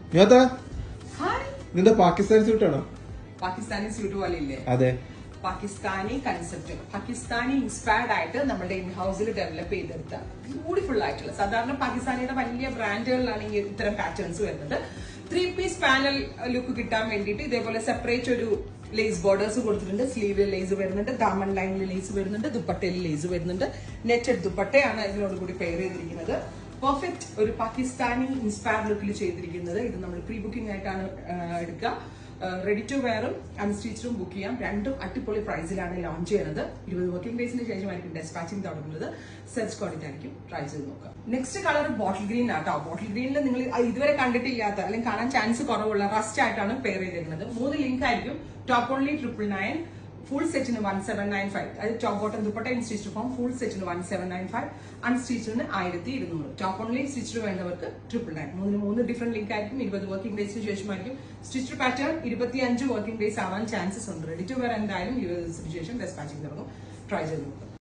ഞാത്താ hi നിന്റെ Pakistani സ്യൂട്ടാണോ Pakistani suit പോലെ ഇല്ലേ അതെ പാകിസ്ഥാനി കൺസെപ്റ്റ് പാകിസ്ഥാനി ഇൻസ്പയർഡ് ആയിട്ട് നമ്മുടെ ഇൻ ഹൗസിൽ ഡെവലപ്പ് ചെയ്തെടുത്ത ബ്യൂട്ടിഫുൾ ആയിട്ടുള്ള സാധാരണ പാകിസ്ഥാനിയുടെ വലിയ ബ്രാൻഡുകളിലാണ് ഈ ഇത്തരം പാറ്റേൺസ് വരുന്നത് ത്രീ പീസ് പാനൽ ലുക്ക് കിട്ടാൻ വേണ്ടിയിട്ട് ഇതേപോലെ സെപ്പറേറ്റ് ഒരു ലേസ് ബോർഡേഴ്സ് കൊടുത്തിട്ടുണ്ട് സ്ലീവിൽ ലേസ് വരുന്നുണ്ട് ദാമൻ ലൈനിൽ ലേസ് വരുന്നുണ്ട് ദുപ്പട്ടയിൽ ലേസ് വരുന്നുണ്ട് നെറ്റഡ് ദുപ്പട്ടയാണ് ഇതിനോട് കൂടി പെയർ ചെയ്തിരിക്കുന്നത് പെർഫെക്റ്റ് ഒരു പാകിസ്ഥാനി ഇൻസ്പയർഡ് ലുക്കിൽ ചെയ്തിരിക്കുന്നത് ഇത് നമ്മൾ പ്രീ ബുക്കിംഗ് ആയിട്ടാണ് ആ, എടുക്കുക റെഡി ടു വെയറും അൺസ്റ്റിച്ചും ബുക്ക് ചെയ്യാം രണ്ടും അടിപൊളി പ്രൈസിലാണ് ലോഞ്ച് ചെയ്യുന്നത് ഇരുപത് വർക്കിംഗ് ഡേയ്സിന് ശേഷമായിരിക്കും ഡെസ്പാച്ചിങ് തുടങ്ങുന്നത് സെർച്ച് ക്വാളിറ്റി ട്രൈ ചെയ്ത് നോക്കാം നെക്സ്റ്റ് കളർ ബോട്ടിൽ ഗ്രീൻ ആട്ടോ ബോട്ടിൽ ഗ്രീനിൽ നിങ്ങൾ ഇതുവരെ കണ്ടിട്ടില്ലാത്ത അല്ലെങ്കിൽ കാണാൻ ചാൻസ് കുറവുള്ള റസ്റ്റ് ആയിട്ടാണ് പെയർ ചെയ്തിരുന്നത് മൂന്ന് ലിങ്ക് ആയിരിക്കും top only triple nine full സെറ്റിന് വൺ സെവൻ നയൻ ഫൈവ് അതായത് top bottom dupatta in stitch form full സെറ്റിന് വൺ സെവൻ നയൻ ഫൈവ് അൺസ്റ്റിച്ചിന് ആയിരത്തി ഇരുന്നൂറ് ടോപ്പ് ഓൺലി സ്റ്റിച്ച് വേണ്ടവർക്ക് ട്രിപ്പിൾ നയൻ മൂന്ന് മൂന്ന് ഡിഫറെന്റ് ലിങ്ക് ആയിരിക്കും ഇരുപത് വർക്കിംഗ് ഡേയ്സിന് ശേഷമായിരിക്കും സ്റ്റിച്ച് പാറ്റേൺ ഇരുപത്തി അഞ്ച് വർക്കിംഗ് ഡേയ്സ് ആവാൻ ചാൻസസ് ഉണ്ട് റെഡി ടു വെയർ എന്തായാലും ഇരുപത് ദിവസത്തിന് ശേഷം ഡെസ്പാച്ചിങ് തുടങ്ങും ട്രൈ ചെയ്ത് നോക്കുക